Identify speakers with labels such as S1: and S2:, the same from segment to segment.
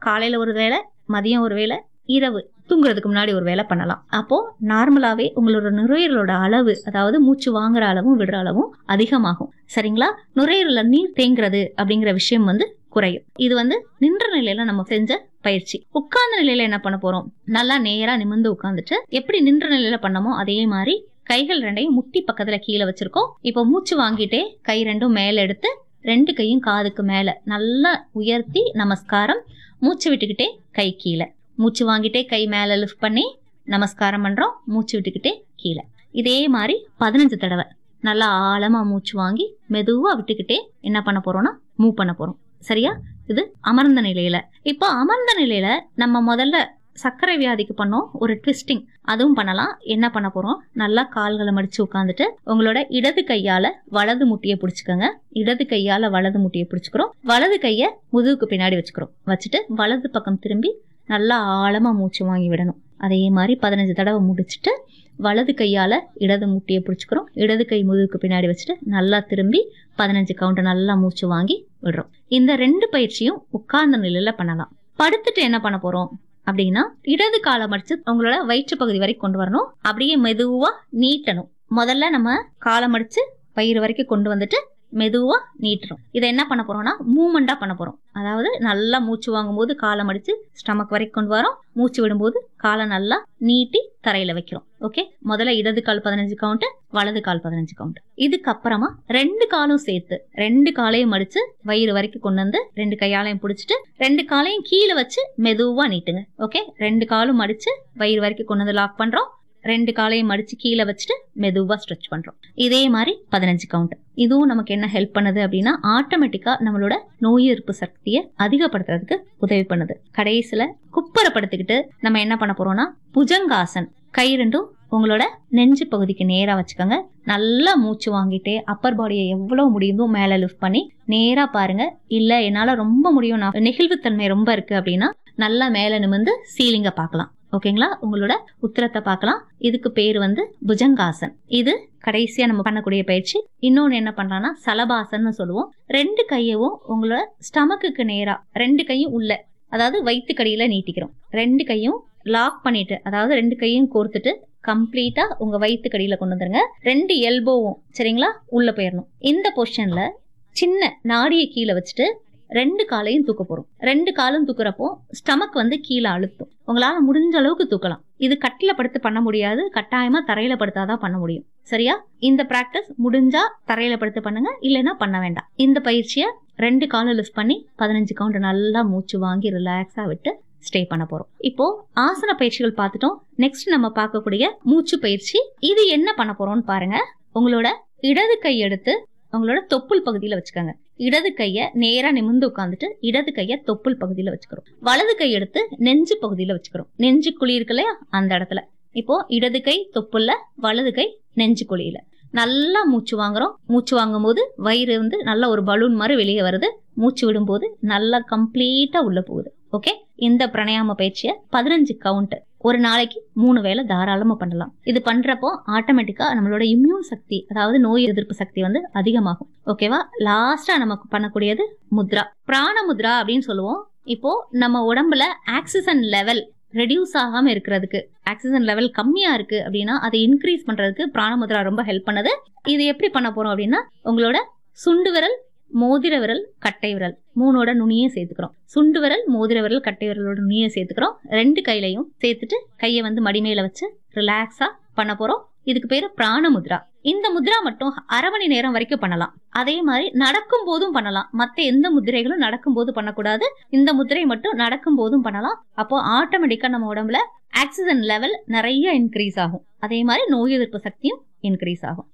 S1: காலையில ஒரு வேளை மதியம் ஒரு வேளை இரவு தூங்குறதுக்கு முன்னாடி ஒரு வேளை பண்ணலாம் அப்போ நார்மலாவே உங்களோட நுரையீரலோட அளவு அதாவது மூச்சு வாங்குற அளவும் விடுற அளவும் அதிகமாகும் சரிங்களா நுரையீரல நீர் தேங்குறது அப்படிங்கிற விஷயம் வந்து குறையும் இது வந்து நின்ற நிலையில நம்ம செஞ்ச பயிற்சி உட்கார்ந்த நிலையில என்ன பண்ண போறோம் நல்லா நேரா நிமிர்ந்து உட்கார்ந்துட்டு எப்படி நின்ற நிலையில பண்ணமோ அதே மாதிரி கைகள் ரெண்டையும் முட்டி பக்கத்துல கீழே வச்சிருக்கோம் இப்போ மூச்சு வாங்கிட்டே கை ரெண்டும் மேல எடுத்து ரெண்டு கையும் காதுக்கு மேல நல்லா உயர்த்தி நமஸ்காரம் மூச்சு விட்டுக்கிட்டே கை கீழே மூச்சு வாங்கிட்டே கை மேல லிஃப்ட் பண்ணி நமஸ்காரம் பண்றோம் மூச்சு விட்டுக்கிட்டே கீழே இதே மாதிரி பதினஞ்சு தடவை நல்லா ஆழமா மூச்சு வாங்கி மெதுவா விட்டுக்கிட்டே என்ன பண்ண போறோம்னா மூவ் பண்ண போறோம் சரியா இது அமர்ந்த நிலையில இப்போ அமர்ந்த நிலையில நம்ம முதல்ல சர்க்கரை வியாதிக்கு பண்ணோம் ஒரு ட்விஸ்டிங் அதுவும் பண்ணலாம் என்ன பண்ண போறோம் நல்லா கால்களை மடிச்சு உட்காந்துட்டு உங்களோட இடது கையால வலது முட்டியை பிடிச்சுக்கோங்க இடது கையால வலது முட்டியை பிடிச்சுக்கிறோம் வலது கையை முதுகுக்கு பின்னாடி வச்சுக்கிறோம் வச்சுட்டு வலது பக்கம் திரும்பி நல்லா ஆழமா மூச்சு வாங்கி விடணும் அதே மாதிரி பதினஞ்சு தடவை முடிச்சுட்டு வலது கையால இடது முட்டியை பிடிச்சுக்கிறோம் இடது கை முதுகுக்கு பின்னாடி வச்சுட்டு நல்லா திரும்பி பதினஞ்சு கவுண்ட் நல்லா மூச்சு வாங்கி விடுறோம் இந்த ரெண்டு பயிற்சியும் உட்கார்ந்த நிலையில பண்ணலாம் படுத்துட்டு என்ன பண்ண போறோம் அப்படின்னா இடது காலை மடிச்சு உங்களோட வயிற்று பகுதி வரைக்கும் கொண்டு வரணும் அப்படியே மெதுவா நீட்டணும் முதல்ல நம்ம காலை மடிச்சு வயிறு வரைக்கும் கொண்டு வந்துட்டு மெதுவா நீட்டுறோம் இதை என்ன பண்ண போறோம்னா மூமெண்டா பண்ண போறோம் அதாவது நல்லா மூச்சு வாங்கும்போது காலை மடிச்சு ஸ்டமக் வரைக்கும் கொண்டு வரோம் மூச்சு விடும்போது காலை நல்லா நீட்டி தரையில வைக்கிறோம் ஓகே முதல்ல இடது கால் பதினஞ்சு கவுண்ட் வலது கால் பதினஞ்சு கவுண்ட் இதுக்கப்புறமா ரெண்டு காலும் சேர்த்து ரெண்டு காலையும் மடிச்சு வயிறு வரைக்கும் கொண்டு வந்து ரெண்டு கையாலையும் பிடிச்சிட்டு ரெண்டு காலையும் கீழே வச்சு மெதுவா நீட்டுங்க ஓகே ரெண்டு காலும் மடிச்சு வயிறு வரைக்கும் கொண்டு வந்து லாக் பண்றோம் ரெண்டு காலையும் மடிச்சு கீழே வச்சுட்டு மெதுவா ஸ்ட்ரெச் பண்றோம் இதே மாதிரி பதினஞ்சு கவுண்ட் இதுவும் நமக்கு என்ன ஹெல்ப் பண்ணுது அப்படின்னா ஆட்டோமேட்டிக்கா நம்மளோட நோய் எதிர்ப்பு சக்தியை அதிகப்படுத்துறதுக்கு உதவி பண்ணுது கடைசியில குப்பரை படுத்துக்கிட்டு நம்ம என்ன பண்ண போறோம்னா புஜங்காசன் கை ரெண்டும் உங்களோட நெஞ்சு பகுதிக்கு நேரா வச்சுக்கோங்க நல்லா மூச்சு வாங்கிட்டே அப்பர் பாடியை எவ்வளவு முடியுமோ மேல லிஃப்ட் பண்ணி நேரா பாருங்க இல்ல என்னால ரொம்ப முடியும் நான் நெகிழ்வுத்தன்மை ரொம்ப இருக்கு அப்படின்னா நல்லா மேல நிமிர்ந்து சீலிங்க பார்க்கலாம் ஓகேங்களா உங்களோட உத்திரத்தை பார்க்கலாம் இதுக்கு பேர் வந்து புஜங்காசன் இது கடைசியா நம்ம பண்ணக்கூடிய பயிற்சி இன்னொன்னு என்ன பண்றான்னா சலபாசன்னு சொல்லுவோம் ரெண்டு கையவும் உங்களோட ஸ்டமக்குக்கு நேரா ரெண்டு கையும் உள்ள அதாவது வயிற்றுக்கடியில நீட்டிக்கிறோம் ரெண்டு கையும் லாக் பண்ணிட்டு அதாவது ரெண்டு கையும் கோர்த்துட்டு கம்ப்ளீட்டா உங்க வயிற்றுக்கடியில கொண்டு வந்துருங்க ரெண்டு எல்போவும் சரிங்களா உள்ள போயிடணும் இந்த பொசிஷன்ல சின்ன நாடியை கீழே வச்சுட்டு ரெண்டு காலையும் தூக்க போறோம் ரெண்டு காலும் தூக்குறப்போ ஸ்டமக் வந்து கீழே அழுத்தும் உங்களால முடிஞ்ச அளவுக்கு தூக்கலாம் இது கட்டில படுத்து பண்ண முடியாது கட்டாயமா தரையில படுத்தாதான் பண்ண முடியும் சரியா இந்த பிராக்டிஸ் முடிஞ்சா தரையில படுத்து பண்ணுங்க இல்லைன்னா பண்ண வேண்டாம் இந்த பயிற்சியை ரெண்டு காலும் லிஃப்ட் பண்ணி பதினஞ்சு கவுண்ட் நல்லா மூச்சு வாங்கி ரிலாக்ஸா விட்டு ஸ்டே பண்ண போறோம் இப்போ ஆசன பயிற்சிகள் பார்த்துட்டோம் நெக்ஸ்ட் நம்ம பார்க்கக்கூடிய மூச்சு பயிற்சி இது என்ன பண்ண போறோம்னு பாருங்க உங்களோட இடது கை எடுத்து உங்களோட தொப்புள் பகுதியில வச்சுக்கோங்க இடது கைய நேரா நிமிர்ந்து உட்காந்துட்டு இடது கைய தொப்புள் பகுதியில வச்சுக்கிறோம் வலது கை எடுத்து நெஞ்சு பகுதியில வச்சுக்கிறோம் நெஞ்சு குழி இருக்கு இல்லையா அந்த இடத்துல இப்போ இடது கை தொப்புள்ள வலது கை நெஞ்சு குழியில நல்லா மூச்சு வாங்குறோம் மூச்சு வாங்கும் போது வயிறு வந்து நல்ல ஒரு பலூன் மாதிரி வெளியே வருது மூச்சு விடும்போது நல்லா கம்ப்ளீட்டா உள்ள போகுது ஓகே இந்த பிராணாயாம பயிற்சியை பதினஞ்சு கவுண்ட் ஒரு நாளைக்கு மூணு வேளை தாராளமா பண்ணலாம் இது பண்றப்போ ஆட்டோமேட்டிக்கா நம்மளோட இம்யூன் சக்தி அதாவது நோய் எதிர்ப்பு சக்தி வந்து அதிகமாகும் ஓகேவா லாஸ்டா நமக்கு பண்ணக்கூடியது முத்ரா பிராண முத்ரா அப்படின்னு சொல்லுவோம் இப்போ நம்ம உடம்புல ஆக்சிஜன் லெவல் ரெடியூஸ் ஆகாம இருக்கிறதுக்கு ஆக்சிஜன் லெவல் கம்மியா இருக்கு அப்படின்னா அதை இன்க்ரீஸ் பண்றதுக்கு பிராணமுத்ரா ரொம்ப ஹெல்ப் பண்ணுது இது எப்படி பண்ண போறோம் அப்படின்னா உங்களோட சுண்டு விரல் மோதிர விரல் கட்டை விரல் மூணோட நுனியை சேர்த்துக்கிறோம் சுண்டு விரல் மோதிர விரல் கட்டை விரலோட நுனியை சேர்த்துக்கிறோம் ரெண்டு கையிலையும் சேர்த்துட்டு கையை வந்து மடிமையில வச்சு ரிலாக்ஸா பண்ண போறோம் இதுக்கு பேரு பிராண முத்ரா இந்த முத்ரா மட்டும் அரை மணி நேரம் வரைக்கும் பண்ணலாம் அதே மாதிரி நடக்கும் போதும் பண்ணலாம் மத்த எந்த முத்திரைகளும் நடக்கும் போது பண்ணக்கூடாது இந்த முத்திரை மட்டும் நடக்கும் போதும் பண்ணலாம் அப்போ ஆட்டோமேட்டிக்கா நம்ம உடம்புல ஆக்சிஜன் லெவல் நிறைய இன்க்ரீஸ் ஆகும் அதே மாதிரி நோய் எதிர்ப்பு சக்தியும் இன்க்ரீஸ் ஆகும்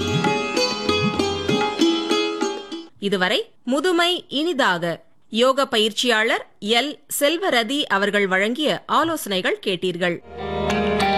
S2: இதுவரை முதுமை இனிதாக யோக பயிற்சியாளர் எல் செல்வரதி அவர்கள் வழங்கிய ஆலோசனைகள் கேட்டீர்கள்